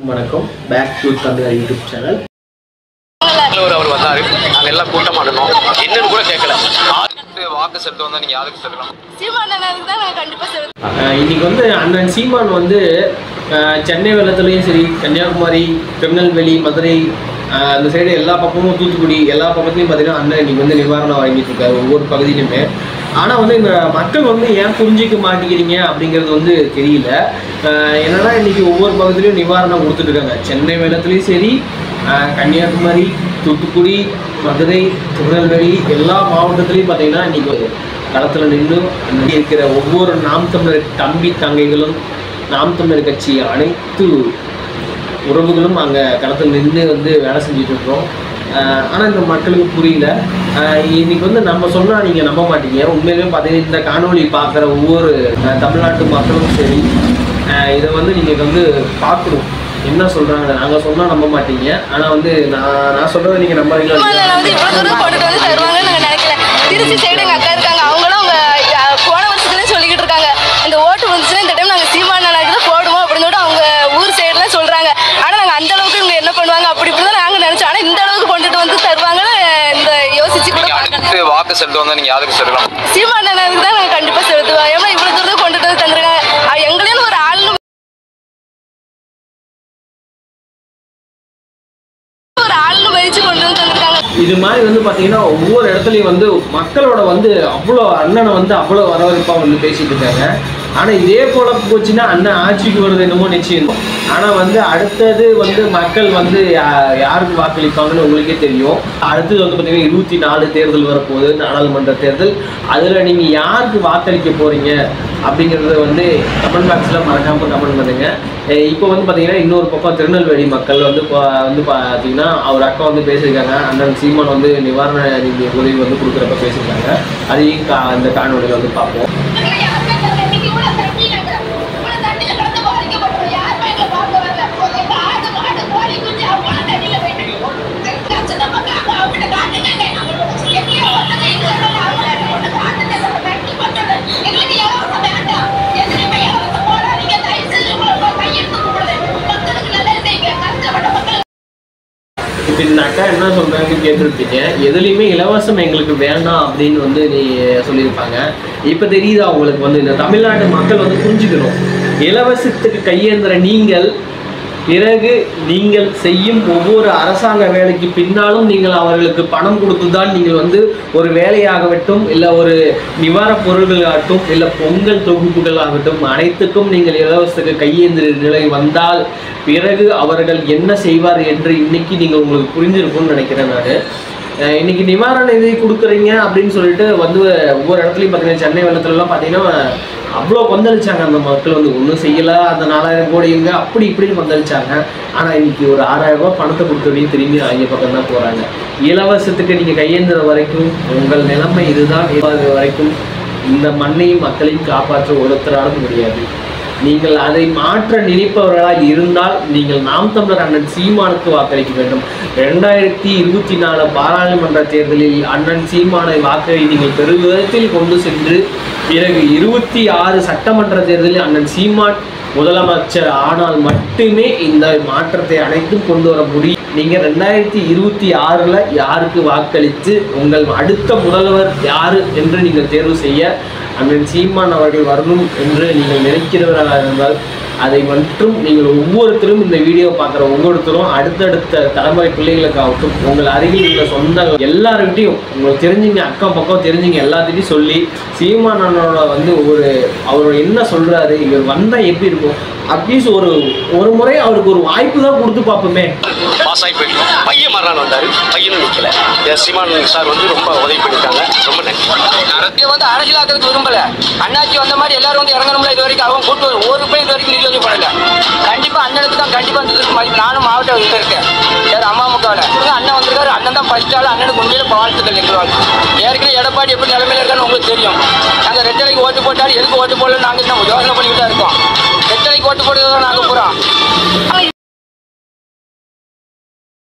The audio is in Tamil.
வணக்கம் back to Tamil YouTube channel தலைவர் அவர் வந்தாரு நாங்க எல்லாம் கூட்டமா இருந்தோம் என்னன்னு கூட கேட்கல யாருக்கு வாக்கு செலுத்த வந்தா நீங்க யாருக்கு செலுத்தலாம் சீமானனுக்கு தான் நான் கண்டிப்பா செலுத்துவேன் அஹ் இன்னைக்கு வந்து அண்ணன் சீமான் வந்து அஹ், சென்னை வெள்ளத்துலேயும் சரி கன்னியாகுமரி திருநெல்வேலி மதுரை அஹ், அந்த சைடு எல்லா பக்கமும் தூத்துக்குடி எல்லா பக்கத்துலையும் பார்த்தீங்கன்னா அண்ணன் இன்னைக்கு வந்து நிவாரணம் வாங்கிட்டு இருக்காரு ஒவ்வொரு பகுதியிலுமே ஆனால் வந்து இந்த மக்கள் வந்து ஏன் புரிஞ்சிக்க மாட்டேங்கிறீங்க அப்படிங்கிறது வந்து தெரியல அஹ், என்னன்னா இன்னைக்கு ஒவ்வொரு பகுதியிலையும் நிவாரணம் கொடுத்துட்டு இருக்காங்க சென்னை வெள்ளத்துலேயும் சரி அஹ், கன்னியாகுமரி தூத்துக்குடி மதுரை திருநெல்வேலி எல்லா மாவட்டத்துலையும் பார்த்தீங்கன்னா இன்னைக்கு களத்தில் நின்று அங்கே இருக்கிற ஒவ்வொரு நாம் தமிழர் தம்பி தங்கைகளும் நாம் தமிழர் கட்சி அனைத்து உறவுகளும் அங்கே களத்தில் நின்று வந்து வேலை செஞ்சுட்டு இருக்கிறோம் ஆனால் இந்த மக்களுக்கு புரியல ஆஹ் இன்னைக்கு வந்து நம்ம சொன்னால் நீங்கள் நம்ப மாட்டீங்க உண்மையிலேயே பார்த்தீங்கன்னா இந்த காணொளி பார்க்குற ஒவ்வொரு ஆஹ் தமிழ்நாட்டு மக்களும் சரி ஆஹ் இதை வந்து நீங்கள் வந்து பார்க்கணும் என்ன சொல்கிறாங்க நாங்கள் சொன்னால் நம்ப மாட்டீங்க ஆனால் வந்து நான் நான் சொல்கிறத நீங்கள் நம்புறீங்களா சீமானனை வந்து இவ்வளவு தூரம் கொண்டுட்டு வந்து தருவாங்கன்னு நாங்க நினைக்கல திருச்சி சைடு எங்க அக்கா இருக்காங்க அவங்களும் அவங்க அஹ், போன வருஷத்துலேயே சொல்லிக்கிட்டு இருக்காங்க இந்த ஓட்டு வந்துச்சுன்னா இந்த டைம் நாங்க சீமானனுக்கு தான் போடுவோம் அப்படின்னு சொல்லிட்டு அவங்க ஊர் சைடுலாம் சொல்றாங்க ஆனா நாங்க அந்த அளவுக்கு இவங்க என்ன பண்ணுவாங்க அப்படி இப்படி தான் நாங்க நினைச்சோம் ஆனா இந்த அளவுக்கு கொண்டுட்டு வந்து தருவாங்கன்னு இந்த யோசிச்சு கூட நீங்க பார்க்கல அடுத்து வாக்கு செலுத்த வந்தா நீங்க யாருக்கு செலுத்தலாம் சீமானனுக்கு தான் நாங்க கண்டிப்பா செலுத்துவோம் ஏன்னா இவ்வளவு தூரம் கொண்டுட்டு வந்து தந்துருக்காங்க அஹ், எங்களையும் ஒரு ஆள்னு ஒரு ஆள்னு வச்சு கொண்டு வந்து தந்திருக்காங்க இது மாதிரி வந்து பார்த்தீங்கன்னா ஒவ்வொரு இடத்துலையும் வந்து மக்களோட வந்து அவ்வளோ அண்ணனை வந்து அவ்வளோ வரவேற்பாக வந்து பேசிட்டு இருக்காங்க ஆனால் இதே போல போச்சுன்னா அண்ணன் ஆட்சிக்கு வருது என்னமோ நிச்சயம் ஆனால் வந்து அடுத்தது வந்து மக்கள் வந்து யா- யாருக்கு வாக்களிப்பாங்கன்னு உங்களுக்கே தெரியும் அடுத்தது வந்து பார்த்தீங்கன்னா இருபத்தி நாலு தேர்தல் வரப்போகுது நாடாளுமன்ற தேர்தல் அதில் நீங்கள் யாருக்கு வாக்களிக்க போகிறீங்க அப்படிங்கிறத வந்து கமெண்ட் பாக்ஸில் மறக்காமல் கமெண்ட் பண்ணுங்க அஹ் இப்போ வந்து பார்த்தீங்கன்னா இன்னொரு பக்கம் திருநெல்வேலி மக்கள் வந்து இப்போ வந்து பார்த்தீங்கன்னா அவர் அக்கா வந்து பேசியிருக்காங்க அண்ணன் சீமான் வந்து நிவாரண நிதி உதவி வந்து கொடுக்குறப்ப பேசியிருக்காங்க அதையும் கா அந்த காணொலியில் வந்து பார்ப்போம் மக்கள் இப்போ இந்த அக்கா என்ன சொல்றாங்கன்னு கேட்டிருப்பீங்க எதுலையுமே இலவசம் எங்களுக்கு வேண்டாம் அப்படின்னு வந்து நீ சொல்லியிருப்பாங்க இப்போ தெரியுதா உங்களுக்கு வந்து இந்த தமிழ்நாட்டு மக்கள் வந்து புரிஞ்சுக்கணும் இலவசத்துக்கு கையேந்திர நீங்கள் பிறகு நீங்கள் செய்யும் ஒவ்வொரு அரசாங்க வேலைக்கு பின்னாலும் நீங்கள் அவர்களுக்கு பணம் கொடுத்து தான் நீங்கள் வந்து ஒரு வேலையாகட்டும் இல்லை ஒரு நிவாரணப் பொருள்கள் ஆகட்டும் இல்லை பொங்கல் தொகுப்புகள் ஆகட்டும் அனைத்துக்கும் நீங்கள் இலவசத்துக்கு கையேந்திர நிலை வந்தால் பிறகு அவர்கள் என்ன செய்வார் என்று இன்னைக்கு நீங்கள் உங்களுக்கு புரிஞ்சிருக்கும்னு நினைக்கிறேன் நான் அஹ் இன்னைக்கு நிவாரண நிதி கொடுக்குறீங்க அப்படின்னு சொல்லிட்டு வந்து ஒவ்வொரு இடத்துலையும் பார்த்தீங்கன்னா சென்னை வெள்ளத்துலலாம் பார்த்தீங்கன்னா அவ்வளோ கொந்தளிச்சாங்க அந்த மக்கள் வந்து ஒன்றும் செய்யலை அந்த நாலாயிரம் கோடி எங்க அப்படி இப்படின்னு கொந்தளிச்சாங்க ஆனால் இன்னைக்கு ஒரு ஆறாயிரம் ரூபாய் பணத்தை கொடுத்ததையும் திரும்பி அவங்க பக்கம் தான் போகிறாங்க இலவசத்துக்கு நீங்கள் கையேந்துற வரைக்கும் உங்கள் நிலைமை இதுதான் இது வரைக்கும் இந்த மண்ணையும் மக்களையும் காப்பாற்ற ஒருத்தராலும் முடியாது நீங்கள் அதை மாற்ற நினைப்பவர்களாக இருந்தால் நீங்கள் நாம் தமிழர் அண்ணன் சீமானுக்கு வாக்களிக்க வேண்டும் ரெண்டாயிரத்தி இருபத்தி நாலு பாராளுமன்ற தேர்தலில் அண்ணன் சீமானை வாக்கை நீங்கள் பெருவிதத்தில் கொண்டு சென்று பிறகு இருபத்தி ஆறு சட்டமன்ற தேர்தலில் அண்ணன் சீமான் முதலமைச்சர் ஆனால் மட்டுமே இந்த மாற்றத்தை அனைத்தும் கொண்டு வர முடியும் நீங்க ரெண்டாயிரத்தி இருபத்தி ஆறுல யாருக்கு வாக்களித்து உங்கள் அடுத்த முதல்வர் யாரு என்று நீங்கள் தேர்வு செய்ய அண்ணன் சீமான் அவர்கள் வரணும் என்று நீங்கள் நினைக்கிறவர்களாக இருந்தால் அதை மற்றும் நீங்கள் ஒவ்வொருத்தரும் இந்த வீடியோ பார்க்குற ஒவ்வொருத்தரும் அடுத்தடுத்த தலைமுறை பிள்ளைகளுக்காகட்டும் உங்கள் அருகில் உள்ள சொந்த எல்லாருக்கிட்டையும் உங்களுக்கு தெரிஞ்சுங்க அக்கம் பக்கம் தெரிஞ்சுங்க எல்லாத்திட்டையும் சொல்லி சீமான் அண்ணனோட வந்து ஒரு அவர் என்ன சொல்றாரு இவர் வந்தால் எப்படி இருக்கும் அட்லீஸ்ட் ஒரு ஒரு முறை அவருக்கு ஒரு வாய்ப்பு தான் கொடுத்து பார்ப்போமே பாஸ் ஆகி போயிட்டோம் பையன் மரணம் வந்தாரு பையனும் நிக்கல என் சீமான் சார் வந்து ரொம்ப உதவி பண்ணிட்டாங்க ரொம்ப நன்றி அரசியல் வந்து அரசியலாக்கிறதுக்கு விரும்பல அண்ணாச்சி வந்த மாதிரி எல்லாரும் வந்து இறங்கணும்ல இது வரைக்கும் அவங்க கூட்டு வர- ஒரு பேர் இது வரைக்கும் நிதி உதவி பண்ணல கண்டிப்பா அண்ணனுக்கு தான் கண்டிப்பா வந்து இருக்கு மதிப்பு நானும் மாவட்ட இதுல இருக்கேன் யார் அம்மாமுக்காவில் அண்ணன் வந்திருக்காரு அண்ணன் தான் ஃபர்ஸ்ட் ஆள் அண்ணனுக்கு உண்மையில வாழ்த்துக்கள் எங்கள் வாழ்த்து ஏற்கனவே எடப்பாடி எப்படி நிலைமையில இருக்கான்னு உங்களுக்கு தெரியும் நாங்கள் ரெட்டலைக்கு ஓட்டு போட்டாலும் எதுக்கு ஓட்டு போடல நாங்கள் இன்னும் யோசனை பண்ணிட்டு தான் இருக்கோம் ரெட்டலைக்கு ஓட்டு போடுறதா நாங்கள் போகிறோம் அவங்க